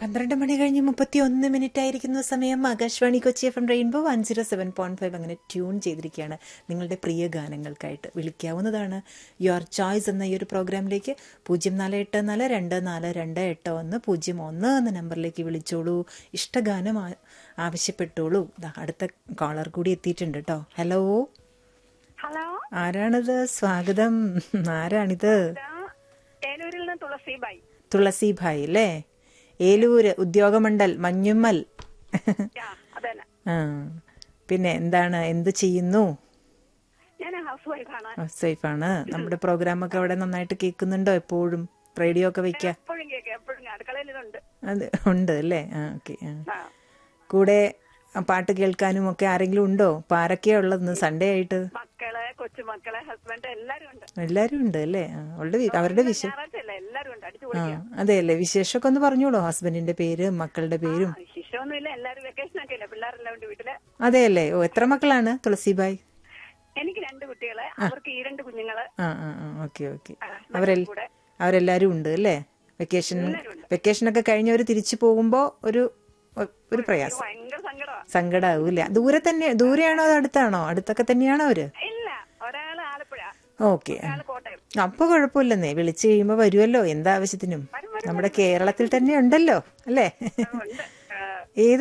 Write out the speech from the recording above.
പന്ത്രണ്ട് മണി കഴിഞ്ഞ് മുപ്പത്തി ഒന്ന് മിനിറ്റ് ആയിരിക്കുന്ന സമയം Akashvani Kochi F M rainbow one zero seven point five അങ്ങനെ ട്യൂൺ ചെയ്തിരിക്കുകയാണ് നിങ്ങളുടെ പ്രിയ ഗാനങ്ങൾക്കായിട്ട് വിളിക്കാവുന്നതാണ് യുവർ ചോയ്സ് എന്ന ഈ ഒരു പ്രോഗ്രാമിലേക്ക് പൂജ്യം നാല് എട്ട് നാല് രണ്ട് നാല് രണ്ട് എട്ട് ഒന്ന് പൂജ്യം ഒന്ന് എന്ന നമ്പറിലേക്ക് വിളിച്ചോളൂ ഇഷ്ടഗാനം ആ- ആവശ്യപ്പെട്ടോളൂ ദാ അടുത്ത കോളർ കൂടി എത്തിയിട്ടുണ്ട് കേട്ടോ ഹലോ ഹലോ ആരാണിത് സ്വാഗതം ആരാണിത് ഇതാ ഏലൂരിൽ നിന്ന് തുളസി ബായി തുളസി ഭായ് അല്ലേ ഏലൂര് ഉദ്യോഗമണ്ഡൽ മഞ്ഞുമ്മൽ യാ അതന്നെ ആ പിന്നെ എന്താണ് എന്ത് ചെയ്യുന്നു ഞാൻ ഹൗസ് വൈഫാണ് ഹൗസ് വൈഫാണ് നമ്മുടെ പ്രോഗ്രാം ഒക്കെ അവിടെ നന്നായിട്ട് കേൾക്കുന്നുണ്ടോ എപ്പോഴും റേഡിയോ ഒക്കെ വെക്ക എപ്പോഴും കേൾക്കാം എപ്പോഴും അടുക്കളയിൽ ഇതുണ്ട് അത് ഉണ്ട് അല്ലേ ആ ഓക്കെ ആ കൂടെ ആ പാട്ട് കേൾക്കാനും ഒക്കെ ആരെങ്കിലും ഉണ്ടോ ഇപ്പൊ ആരൊക്കെയാ ഉള്ളത് സൺഡേ ആയിട്ട് മക്കള് കൊച്ചുമക്കളെ ഹസ്ബൻഡ് എല്ലാരും ഉണ്ട് എല്ലാരും ഉണ്ട് അല്ലേ ആ, അവളുടെ വി- അവരുടെ വിശേഷം ഞായറാഴ്ച അല്ല എല്ലാരും ഉണ്ട് അടിച്ചു ആ പൊളിക്കാം അതെ അല്ലേ വിശേഷമൊക്കെ ഒന്ന് പറഞ്ഞോളൂ ഹസ്ബൻഡിന്റെ പേര് മക്കളുടെ പേരും ശിശമൊന്നുമില്ല എല്ലാരും വെക്കേഷൻ ഒക്കെ ഇല്ല പിള്ളേരെല്ലാം ഉണ്ട് വീട്ടില് അതെ അല്ലേ ഓ എത്ര മക്കളാണ് തുളസിബായ് എനിക്ക് രണ്ട് കുട്ടികള് അവർക്ക് ഈ രണ്ട് കുഞ്ഞുങ്ങള് ആ ആ ആ ഓക്കെ ഓക്കെ ആ, അവരെൽ കൂടെ. അവരെല്ലാരും ഉണ്ട് അല്ലേ വെക്കേഷൻ വെക്കേഷനൊക്കെ കഴിഞ്ഞവർ തിരിച്ചു പോകുമ്പോ ഒരു ഒരു പ്രയാസം ഭയങ്കര സങ്കടമാ സങ്കടാവൂല ദൂരെ തന്നെ ദൂരെയാണോ അതോ അടുത്താണോ അടുത്തൊക്കെ തന്നെയാണോ അവര് ഇല്ല ഒരാള് ആലപ്പുഴ ഓക്കെ ഒരാള് കോട്ടയം അപ്പൊ കുഴപ്പമില്ലെന്നേ വിളിച്ചു കഴിയുമ്പോ വരുമല്ലോ എന്താവശ്യത്തിനും നമ്മുടെ കേരളത്തിൽ തന്നെ ഉണ്ടല്ലോ അല്ലേ ഉണ്ട് ആ, ഏത്